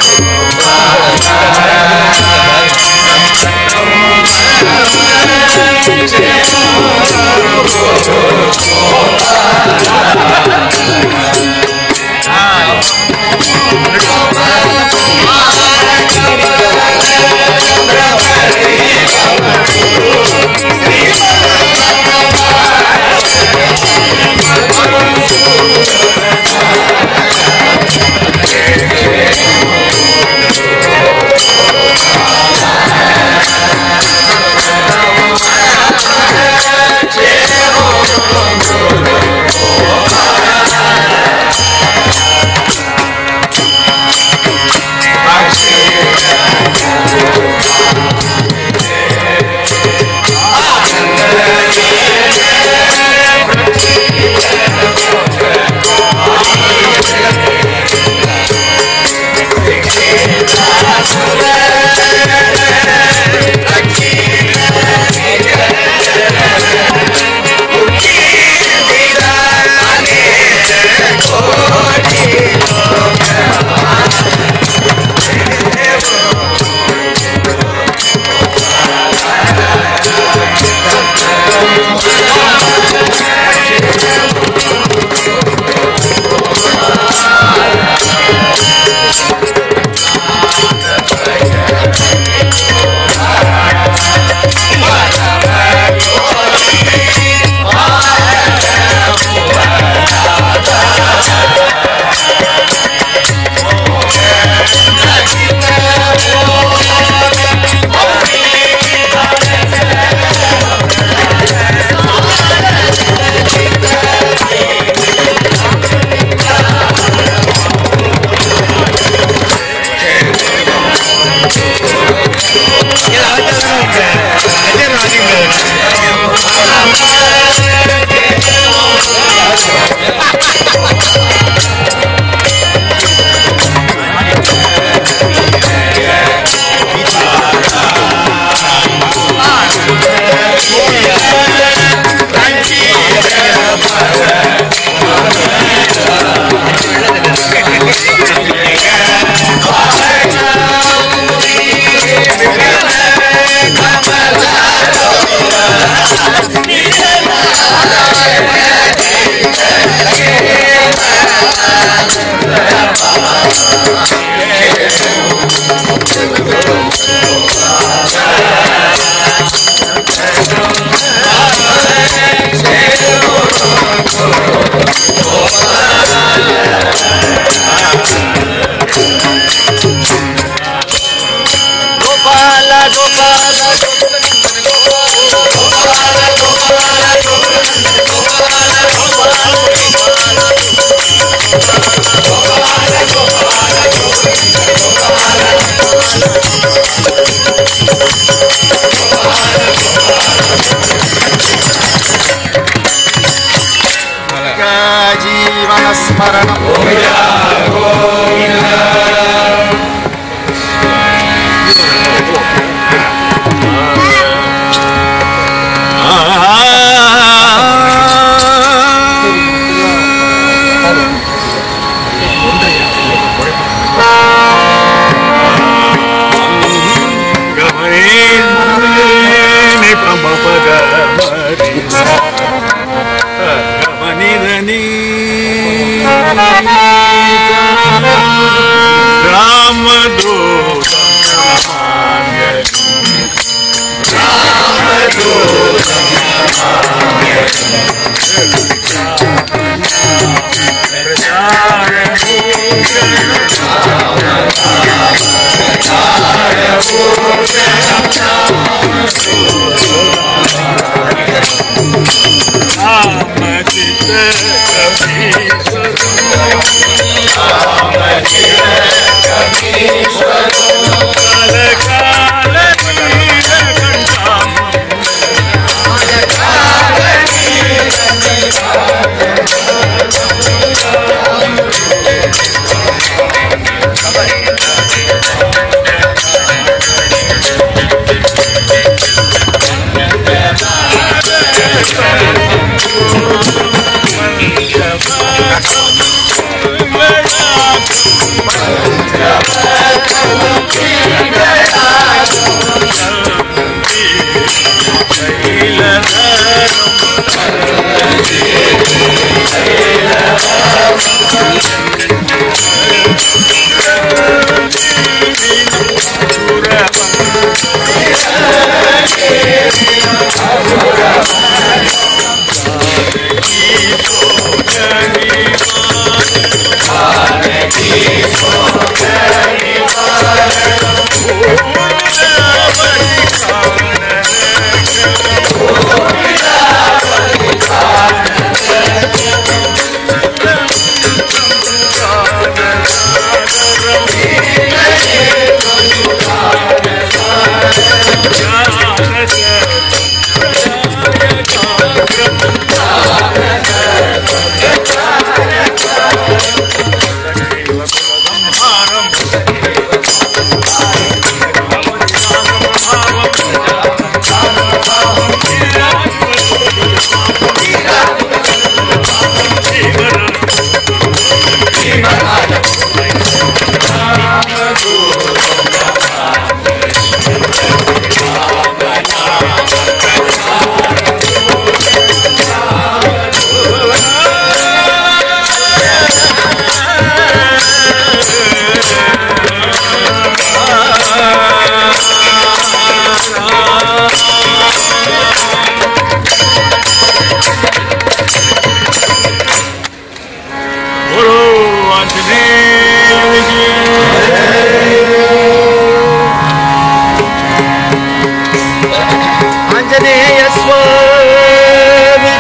జీవనస్మరణం Thank you. बोलो आंजनेय जी ఆంజనేయ స్వామి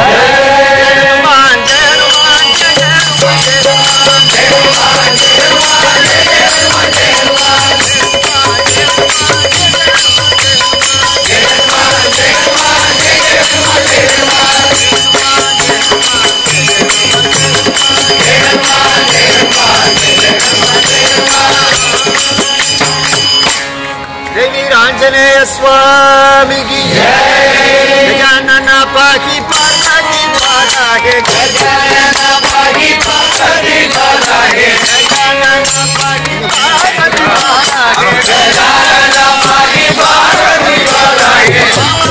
ఆంజనేయ స్వామికి గజానన పాహి పార్వతి పాదాగే గజానన పాహి పార్వతి పాదాగే గజానన పాహి పార్వతి పాదాగే గజానన పాహి పార్వతి పాదాగే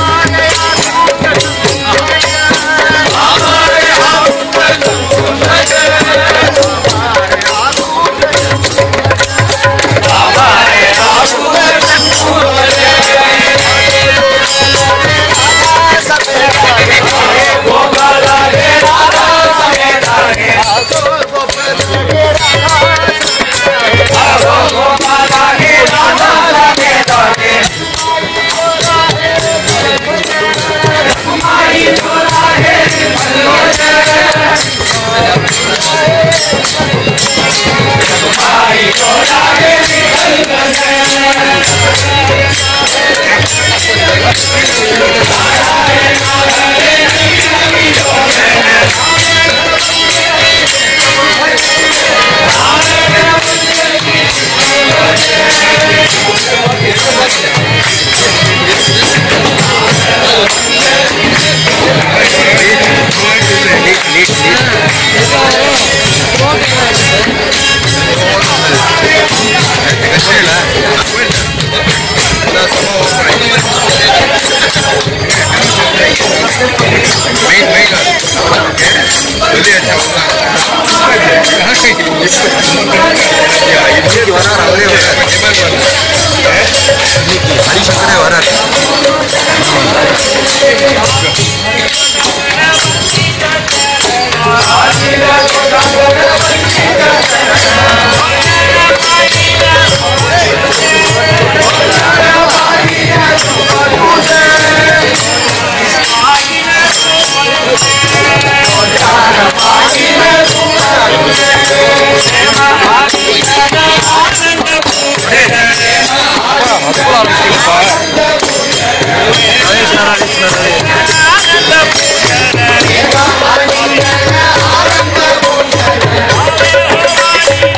இன்னைக்கு வராரு அவரே வராரு ஹரிசங்கரே வராரு ஆனந்த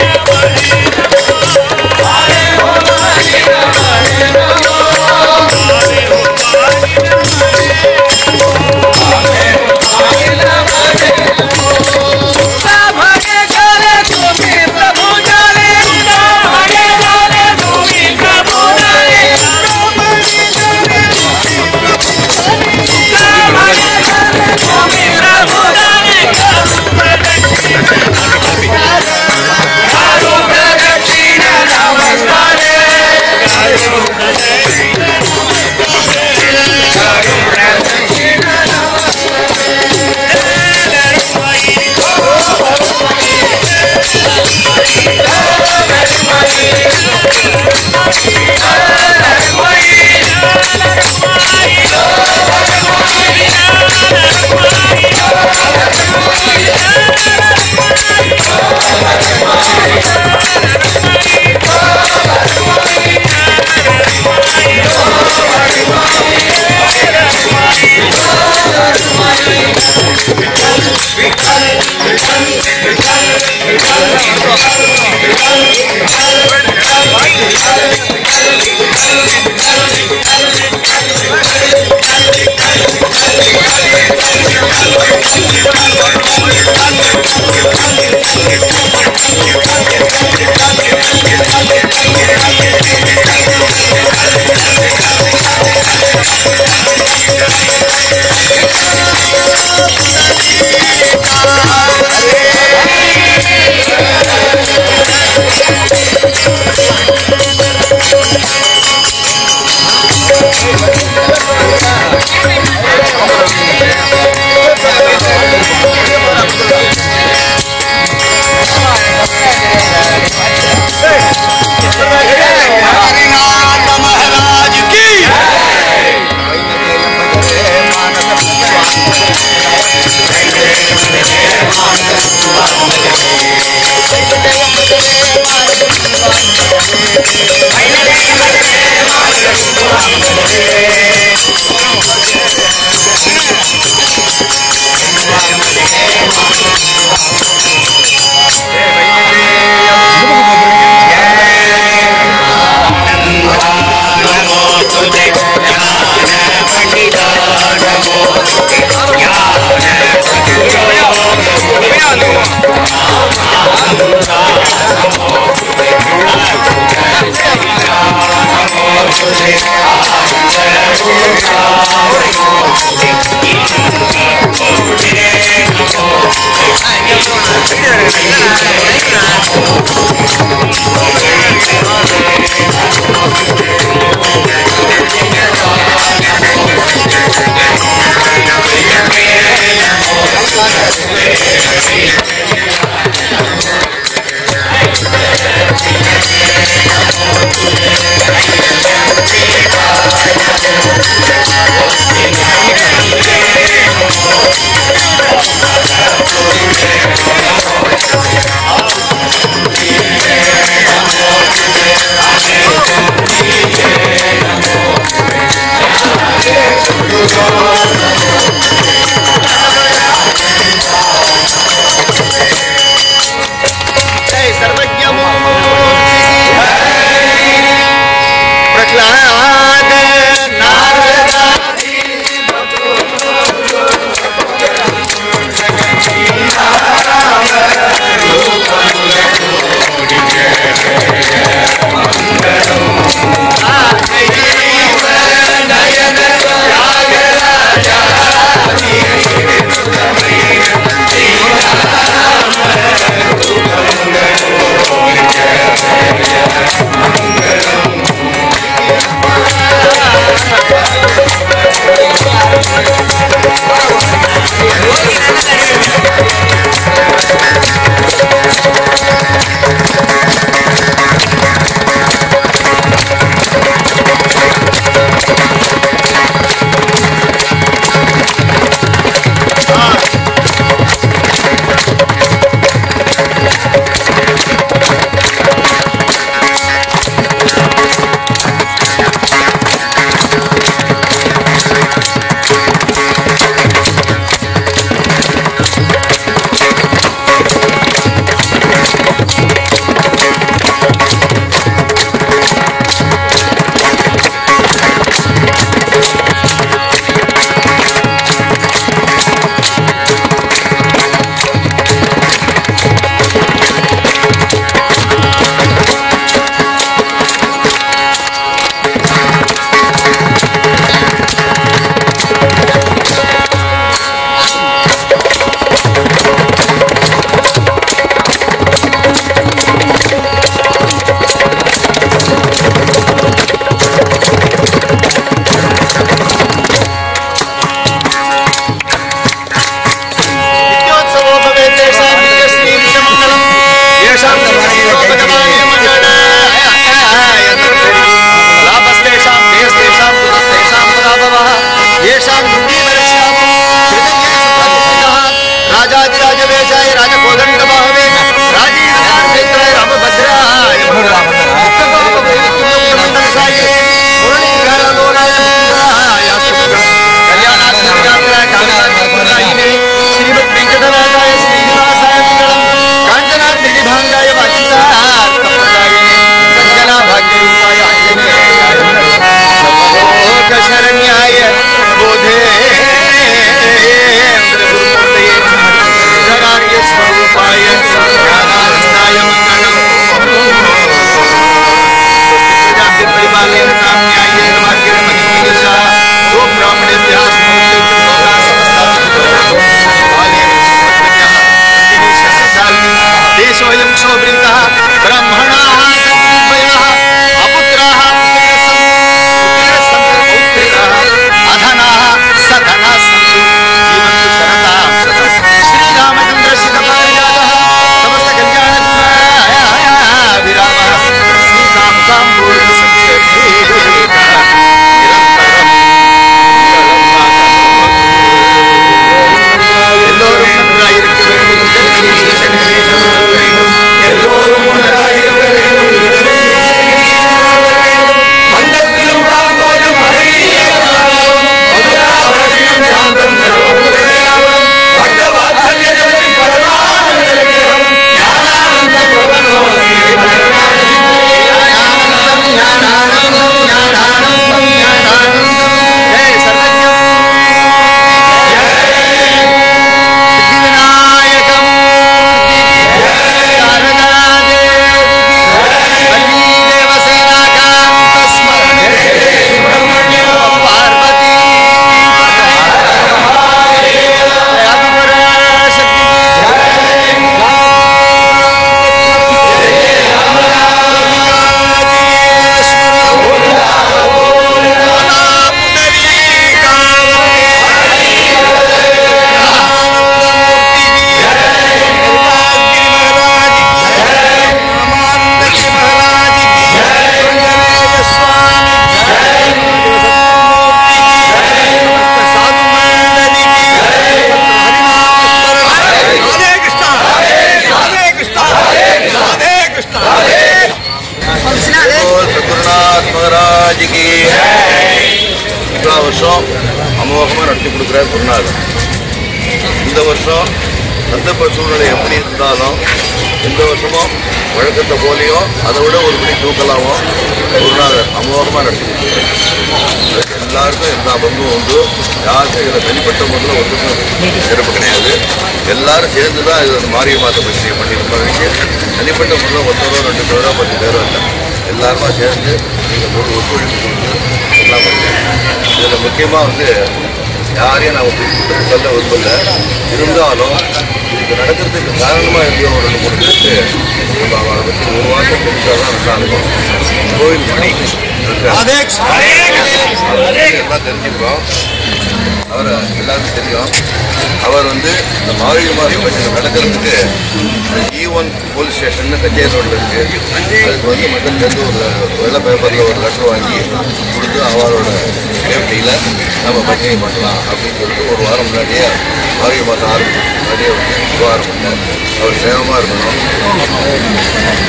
வருஷம் அமோகமாக நடத்தி கொடுக்குறாரு குருநாதர் இந்த வருஷம் சந்தர்ப்ப சூழ்நிலை எப்படி இருந்தாலும் இந்த வருஷமும் வழக்கத்தை போலியும் அதை விட ஒரு படி தூக்கலாமோ குருநாதர் அமோகமாக நடத்தி கொடுக்குறாரு எல்லாருக்கும் எல்லா பங்கும் உண்டு யாருக்கும் இதில் தனிப்பட்ட முறையில் ஒன்றுக்கும் சிறப்பு கிடையாது எல்லாரும் சேர்ந்து தான் இது மாரிய மாத பட்சியை பண்ணியிருப்பாங்க தனிப்பட்ட முறையில் ஒருத்தரோ ரெண்டு பேரோ பத்து பேரோ இல்லை எல்லாருமா சேர்ந்து நீங்கள் ஒரு ஒத்துழைப்பு கொடுத்து எல்லாம் பண்ணுங்க இதில் முக்கியமாக வந்து யாரையும் நான் குறிப்பிட்டு சொல்ல விரும்பல இருந்தாலும் இதுக்கு நடக்கிறதுக்கு காரணமாக இருந்த ஒரு ரெண்டு மூணு பேருக்கு நம்ம அவரை பற்றி ஒரு வாரம் தெரிஞ்சால் தான் நல்லா இருக்கும் கோவில் மணி இருக்கார். அவரை பத்தி எல்லாம் தெரிஞ்சுக்கிறோம் அவரை எல்லாருக்கும் தெரியும் அவர் வந்து இந்த மாவீர மாதம் பற்றி நடக்கிறதுக்கு இ ஒன் போலீஸ் ஸ்டேஷன் கச்சேரி ரோட்டில் இருக்கு அதுக்கு வந்து மக்கள்கிட்ட ஒரு வெள்ளை பேப்பரில் ஒரு லெட்டர் வாங்கி கொடுத்து அவரோட சேஃப்டியில் நம்ம பட்ஜெட் பண்ணலாம் அப்படின்னு சொல்லிட்டு ஒரு வாரம் முன்னாடியே மாவீர மாதம் ஆரம்பிச்சு முன்னாடியே வந்து விவகாரம் பண்ணோம் அவர் சேவமாக இருக்கணும்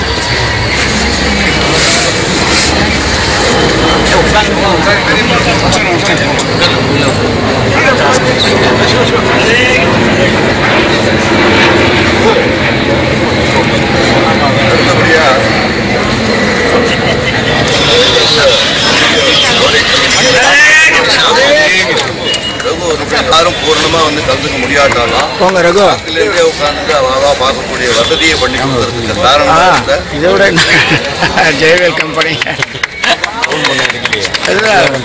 அடுத்தபடியாக ரகு ஒரு எல்லாரும் பூர்ணமா வந்து கலந்துக்க முடியாட்டாலும் போங்க ரகு பக்கத்துலேருந்தே உட்கார்ந்து அவாவா பார்க்கக்கூடிய வசதியை பண்ணி கொடுக்கறதுக்கு காரணம் ஆ இருந்த இதை விட என்ன? ஜெயவேல் கம்பெனி அதுதான்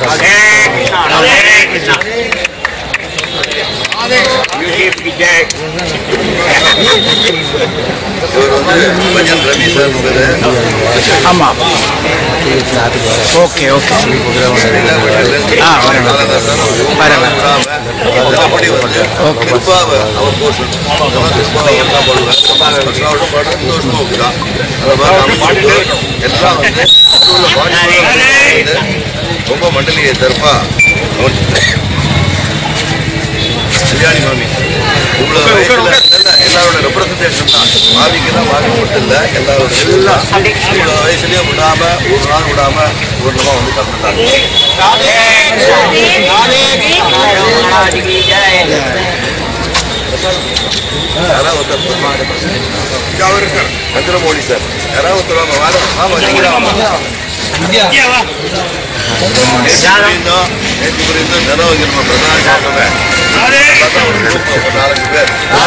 இவர் வந்து பஜன் ரவி சார் பேரு ஆமாம் ஓகே ஓகே ஆ, வரேன். வரேன், வரேன். அப்படி வந்து கிருப்பாவை அவர் போர்ஷன் கிருப்பாவை எல்லாம் போடுவேன் கிருஷ்ணாவோட பாடம் இந்த வருஷமும் அப்படிதான் அதை மாதிரி நாம சொல்லிட்டு எல்லாம் வந்து உள்ள பாடி வந்து ரொம்ப மண்டலியை தரப்பா கவனிச்சுட்டேன் கல்யாணி மாமி இவ்வளவு வயசுல இல்ல, எல்லாரோட ரெப்ரசன்டேஷன் தான் மாமிக்கு தான் மாமி மட்டும் இல்ல எல்லாரோட எல்லாம் இவ்வளவு வயசுலயும் விடாம ஒரு நாள் விடாம பூர்ணமா வந்து கலந்துட்டாங்க யாராவது ஒருத்தர் அவர் இருக்கார் சந்திரமௌலி சார் யாராவது ஒருத்தர் வாங்க வாங்க ஆமா நீங்க தான் வாங்க. நேற்று புரிந்தோம் நேற்று புரிந்தோம் நிலவகி நம்ம பிரதான சாப்பிடுங்க ஒரு group of ஒரு நாலஞ்சு பேர்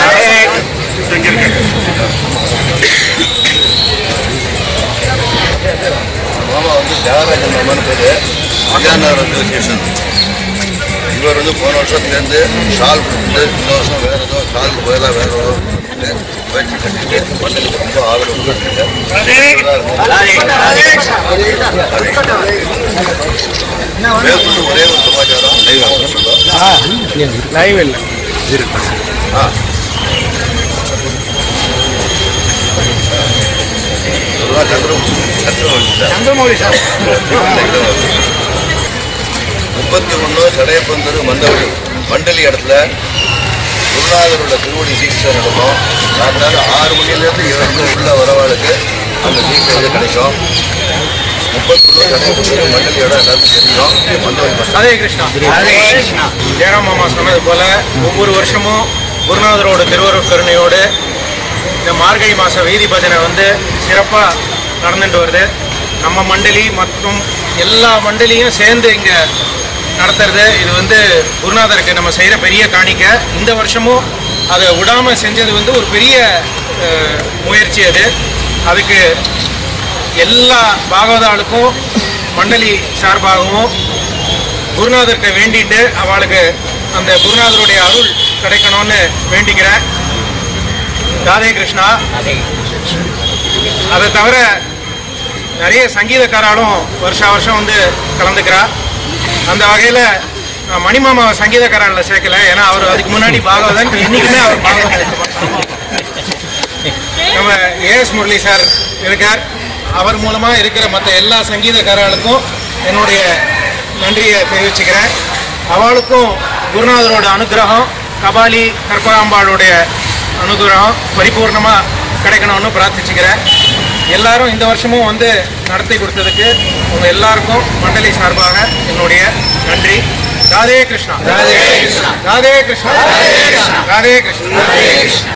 மாமா வந்து தியாகராஜன் மாமான்னு பேரு விஜயநகர் அசோசியேஷன் இவர் வந்து போன வருஷத்துலேருந்து ஷால் கொடுத்து இந்த வருஷம் வேற ஏதோ ஷால் போயெல்லாம் வேற ஏதோ கொடுத்துட்டு முயற்சி பண்ணிட்டு மண்ணுக்கு ரொம்ப ஆதரவு கொடுத்துட்டு மேற்கொண்டு ஒரே ஒரு சமாச்சாரம் தெய்வம் சொல்லுவோம் ஆ லைவ் இல்லை ஆ சொல்லுவா சந்திரம் சந்திரமௌலி சார் சந்திரமௌலி சார் முப்பத்தி ஒன்று சடையப்பந்தரு மந்தவழி மண்டலி இடத்துல குருநாதரோட திருவடி தீட்சை நடக்கும் காத்தால ஆறு மணிலேருந்து ஏழு மணி உள்ள வரவாளுக்கு அந்த தீட்சை இது கிடைக்கும் முப்பத்தொன்று சடையப்பந்தரு மண்டலி இடம் எல்லாருக்கும் தெரியும் மந்தவழி பஸ் ஹரே கிருஷ்ணா ஹரே கிருஷ்ணா ஜெயராம் மாமா சொன்னது போல ஒவ்வொரு வருஷமும் குருநாதரோட திருவருட் கருணையோடு இந்த மார்கழி மாத வீதி பஜனை வந்து சிறப்பாக நடந்துட்டு வருது நம்ம மண்டலி மற்றும் எல்லா மண்டலியும் சேர்ந்து இங்கே நடத்துறது இது வந்து குருநாதருக்கு நம்ம செய்கிற பெரிய காணிக்க இந்த வருஷமும் அதை விடாமல் செஞ்சது வந்து ஒரு பெரிய அஹ், முயற்சி அது அதுக்கு எல்லா பாகவதாளுக்கும் மண்டலி சார்பாகவும் குருநாதர்கிட்ட வேண்டிட்டு அவளுக்கு அந்த குருநாதருடைய அருள் கிடைக்கணும்னு வேண்டிக்கிறேன் ராதே கிருஷ்ணா அதை தவிர நிறைய சங்கீதக்காராலும் வருஷா வருஷம் வந்து கலந்துக்கிறா அந்த வகையில் நான் மணிமாமாவை சங்கீதக்காரனில் சேர்க்கல ஏன்னா அவர் அதுக்கு முன்னாடி பாகவதன் இன்னைக்குமே அவர் பாகவதன் இருக்க மாட்டாங்க. நம்ம ஏஎஸ் முரளி சார் இருக்கார் அவர் மூலமாக இருக்கிற மற்ற எல்லா சங்கீதக்காரர்களுக்கும் என்னுடைய நன்றியை தெரிவிச்சுக்கிறேன் அவளுக்கும் குருநாதரோட அனுகிரகம் கபாலி கற்பகாம்பாளுடைய அனுகிரகம் பரிபூர்ணமாக கிடைக்கணும்னு பிரார்த்திச்சுக்கிறேன் எல்லாரும் இந்த வருஷமும் வந்து நடத்தி கொடுத்ததுக்கு உங்கள் எல்லாருக்கும் மண்டலி சார்பாக என்னுடைய நன்றி ராதே கிருஷ்ணா ராதே கிருஷ்ணா ராதே கிருஷ்ணா ராதே கிருஷ்ணா